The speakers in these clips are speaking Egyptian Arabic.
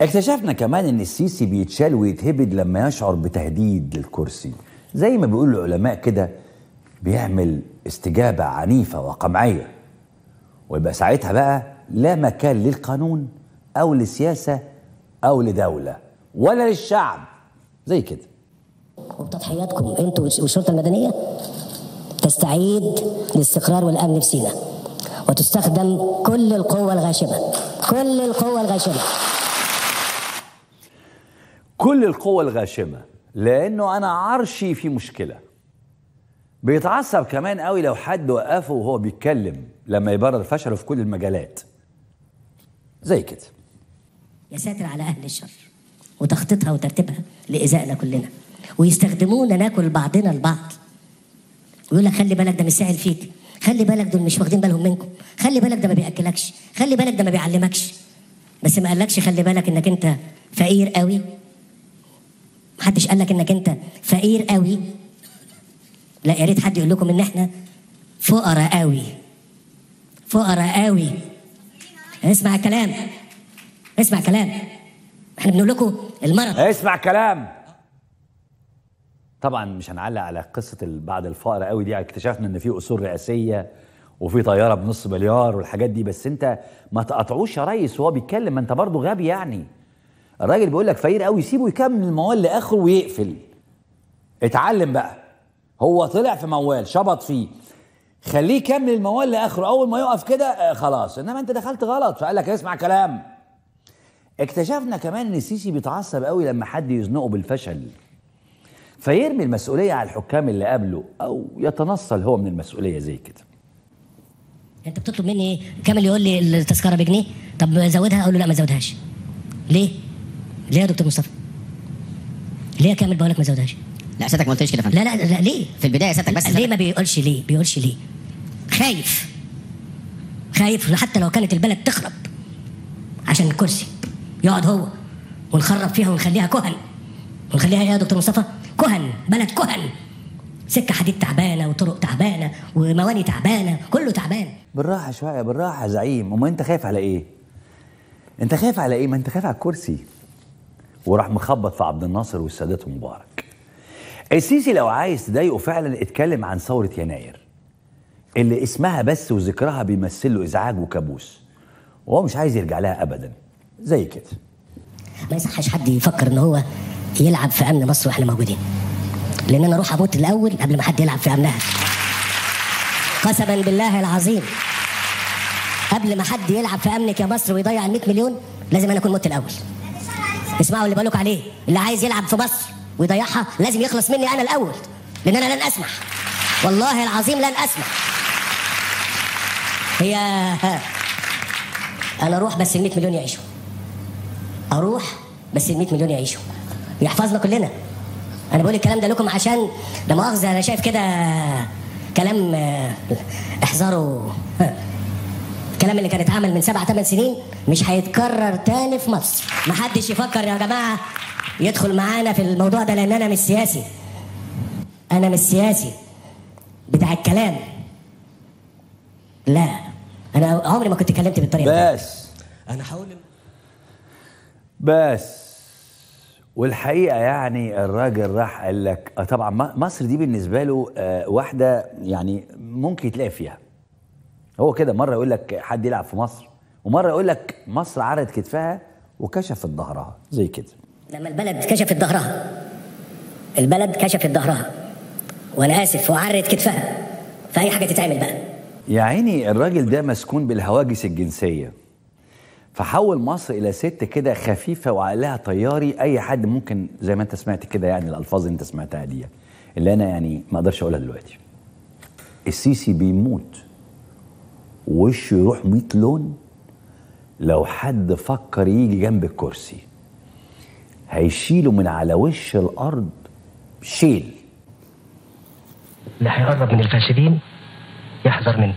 اكتشفنا كمان ان السيسي بيتشال ويتهبد لما يشعر بتهديد للكرسي زي ما بيقول العلماء كده بيعمل استجابة عنيفة وقمعية ويبقى ساعتها بقى لا مكان للقانون او للسياسة او لدولة ولا للشعب زي كده وبتضحياتكم انتوا والشرطه المدنيه تستعيد الاستقرار والامن في سيناء وتستخدم كل القوه الغاشمه كل القوه الغاشمه كل القوة الغاشمة لأنه أنا عرشي في مشكلة بيتعصب كمان قوي لو حد وقفه وهو بيتكلم لما يبرر فشله في كل المجالات زي كده يا ساتر على اهل الشر وتخطيطها وترتيبها لايذائنا كلنا ويستخدمونا ناكل بعضنا البعض ويقول لك خلي بالك ده مش سائل فيك خلي بالك دول مش واخدين بالهم منكم خلي بالك ده ما بياكلكش خلي بالك ده ما بيعلمكش بس ما قالكش خلي بالك انك انت فقير قوي محدش قال لك انك انت فقير قوي لا يا ريت حد يقول لكم ان احنا فقراء قوي فقراء قوي اسمع الكلام اسمع كلام احنا بنقول لكم المرض اسمع كلام طبعا مش هنعلق على قصة ال- بعد الفقر قوي دي اكتشفنا ان في اصول رئاسية وفي طيارة بنص مليار والحاجات دي بس انت ما تقطعوش يا ريس وهو بيتكلم ما انت برضه غبي يعني الراجل بيقول لك فقير قوي سيبه يكمل الموال لاخره ويقفل اتعلم بقى هو طلع في موال شبط فيه خليه يكمل الموال لاخره اول ما يقف كده آه، خلاص انما انت دخلت غلط فقال لك اسمع كلام اكتشفنا كمان ان السيسي بيتعصب قوي لما حد يزنقه بالفشل فيرمي المسؤوليه على الحكام اللي قبله او يتنصل هو من المسؤوليه زي كده انت بتطلب مني ايه كامل يقول لي التذكره بجنيه طب زودها اقول له لا ما زودهاش ليه ليه يا دكتور مصطفى ليه يا كامل بقول لك ما زودهاش لا سيادتك ما قلتليش كده يا فندم لا لا لا ليه في البدايه سيادتك بس ليه ما بيقولش ليه بيقولش ليه خايف خايف حتى لو كانت البلد تخرب عشان الكرسي يقعد هو ونخرب فيها ونخليها كهن ونخليها ايه يا دكتور مصطفى كهن بلد كهن سكه حديد تعبانه وطرق تعبانه ومواني تعبانه كله تعبان بالراحه شويه بالراحه يا زعيم امال انت خايف على ايه انت خايف على ايه ما انت خايف على الكرسي وراح مخبط في عبد الناصر والسادات ومبارك السيسي لو عايز تضايقه فعلا اتكلم عن ثوره يناير اللي اسمها بس وذكرها بيمثل له ازعاج وكابوس وهو مش عايز يرجع لها ابدا زي كده ما يصحش حد يفكر ان هو يلعب في امن مصر واحنا موجودين لان انا اروح اموت الاول قبل ما حد يلعب في امنها قسما بالله العظيم قبل ما حد يلعب في امنك يا مصر ويضيع ال 100 مليون لازم انا اكون مت الاول اسمعوا اللي بقولك عليه اللي عايز يلعب في مصر ويضيعها لازم يخلص مني انا الاول لان انا لن اسمح والله العظيم لن اسمح هي انا اروح بس ال 100 مليون يعيشوا اروح بس ال 100 مليون يعيشوا يحفظنا كلنا انا بقول الكلام ده لكم عشان لا مؤاخذه انا شايف كده كلام آه، احذروا الكلام اللي كان اتعمل من سبع ثمان سنين مش هيتكرر تاني في مصر محدش يفكر يا جماعه يدخل معانا في الموضوع ده لان انا مش سياسي انا مش سياسي بتاع الكلام لا انا عمري ما كنت اتكلمت بالطريقه دي بس انا هقول بس والحقيقه يعني الراجل راح قال لك آه طبعا م- مصر دي بالنسبه له آه واحده يعني ممكن يتلاقي فيها هو كده مره يقول لك حد يلعب في مصر ومره يقول لك مصر عرضت كتفها وكشفت ظهرها زي كده لما البلد كشفت ظهرها البلد كشفت ظهرها وانا اسف وعرت كتفها فاي حاجه تتعمل بقى يا عيني الراجل ده مسكون بالهواجس الجنسيه فحول مصر الى ست كده خفيفه وعقلها طياري اي حد ممكن زي ما انت سمعت كده يعني الالفاظ اللي انت سمعتها دي اللي انا يعني ما اقدرش اقولها دلوقتي السيسي بيموت وشه يروح 100 لون لو حد فكر يجي جنب الكرسي هيشيله من على وش الارض شيل اللي هيقرب من الفاسدين يحذر منه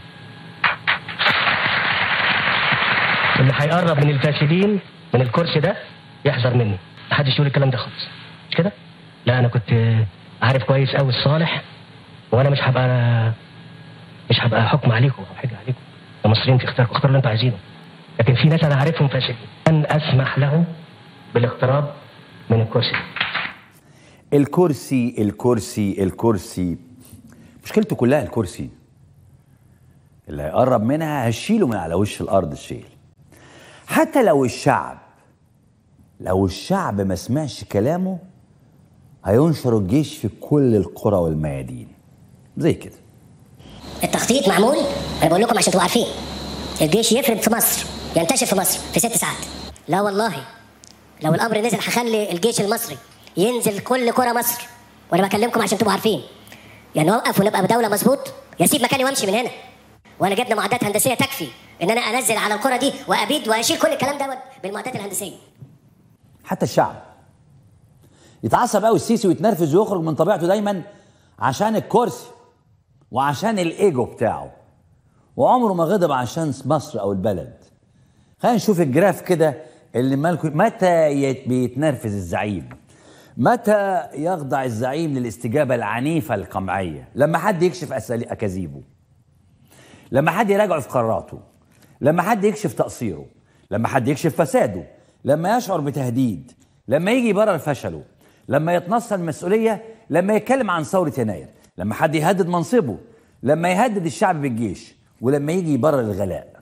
اللي هيقرب من الفاسدين من الكرسي ده يحذر مني محدش يقول الكلام ده خالص مش كده لا انا كنت عارف كويس قوي الصالح وانا مش هبقى مش هبقى حكم عليكم او حاجه عليكم المصريين تختاروا اختاروا اللي انتوا عايزينه لكن في ناس انا عارفهم فاسدين ان اسمح لهم بالاقتراب من الكرسي الكرسي الكرسي الكرسي مشكلته كلها الكرسي اللي هيقرب منها هشيله من على وش الارض الشيل حتى لو الشعب لو الشعب ما سمعش كلامه هينشر الجيش في كل القرى والميادين زي كده التخطيط معمول انا بقول لكم عشان تبقوا عارفين الجيش يفرد في مصر ينتشر في مصر في ست ساعات لا والله لو الامر نزل هخلي الجيش المصري ينزل كل قرى مصر وانا بكلمكم عشان تبقوا عارفين يا نوقف ونبقى بدوله مظبوط يا سيب مكاني وامشي من هنا وانا جبنا معدات هندسيه تكفي ان انا انزل على القرى دي وابيد واشيل كل الكلام دوت بالمعدات الهندسيه حتى الشعب يتعصب قوي السيسي ويتنرفز ويخرج من طبيعته دايما عشان الكرسي وعشان الايجو بتاعه وعمره ما غضب عشان مصر او البلد خلينا نشوف الجراف كده اللي مالكم متى يت- بيتنرفز الزعيم متى يخضع الزعيم للاستجابه العنيفه القمعيه لما حد يكشف أسالي- اكاذيبه لما حد يراجعه في قراراته لما حد يكشف تقصيره لما حد يكشف فساده لما يشعر بتهديد لما يجي يبرر فشله لما يتنصل المسؤولية لما يتكلم عن ثورة يناير لما حد يهدد منصبه لما يهدد الشعب بالجيش ولما يجي يبرر الغلاء